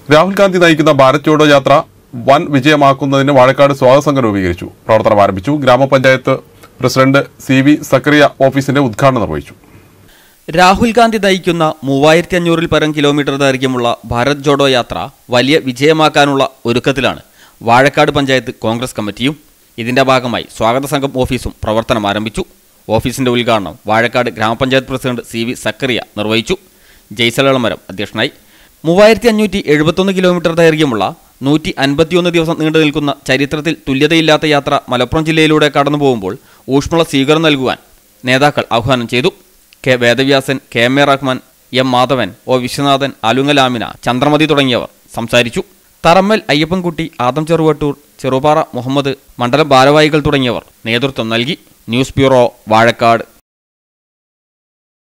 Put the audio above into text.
രാഹുൽ ഗാന്ധി നയിക്കുന്ന ഭാരത് ജോഡോ യാത്ര വൻ വിജയമാക്കുന്നതിന് വാഴക്കാട് സ്വാഗത സംഘം രൂപീകരിച്ചു പ്രവർത്തനം ആരംഭിച്ചു ഗ്രാമപഞ്ചായത്ത് പ്രസിഡന്റ് സി വി സക്രിയ ഓഫീസിന്റെ ഉദ്ഘാടനം നിർവഹിച്ചു രാഹുൽ ഗാന്ധി നയിക്കുന്ന മൂവായിരത്തി അഞ്ഞൂറിൽ പരം കിലോമീറ്റർ ദൈർഘ്യമുള്ള ഭാരത് ജോഡോ യാത്ര വലിയ വിജയമാക്കാനുള്ള ഒരുക്കത്തിലാണ് വാഴക്കാട് പഞ്ചായത്ത് കോൺഗ്രസ് കമ്മിറ്റിയും ഇതിന്റെ ഭാഗമായി സ്വാഗത സംഘം ഓഫീസും പ്രവർത്തനം ആരംഭിച്ചു ഓഫീസിന്റെ ഉദ്ഘാടനം വാഴക്കാട് ഗ്രാമപഞ്ചായത്ത് പ്രസിഡന്റ് സി വി സക്കറിയ നിർവഹിച്ചു ജയ്സലളമരം അധ്യക്ഷനായി മൂവായിരത്തി അഞ്ഞൂറ്റി എഴുപത്തൊന്ന് കിലോമീറ്റർ ദൈർഘ്യമുള്ള നൂറ്റി അൻപത്തിയൊന്ന് ദിവസം നീണ്ടു നിൽക്കുന്ന ചരിത്രത്തിൽ തുല്യതയില്ലാത്ത യാത്ര മലപ്പുറം ജില്ലയിലൂടെ കടന്നു പോകുമ്പോൾ ഊഷ്മള സ്വീകരണം നൽകുവാൻ നേതാക്കൾ ആഹ്വാനം ചെയ്തു K Vedavyasan K M A Rahman M Madhavan O Viswanathan അലുങ്ങലാമിന ചന്ദ്രമതി തുടങ്ങിയവർ സംസാരിച്ചു തറമ്മൽ അയ്യപ്പൻകുട്ടി ആദം ചെറുവട്ടൂർ ചെറുപാറ മുഹമ്മദ് മണ്ഡലം ഭാരവാഹികൾ തുടങ്ങിയവർ നേതൃത്വം നൽകി ന്യൂസ് ബ്യൂറോ വാഴക്കാട്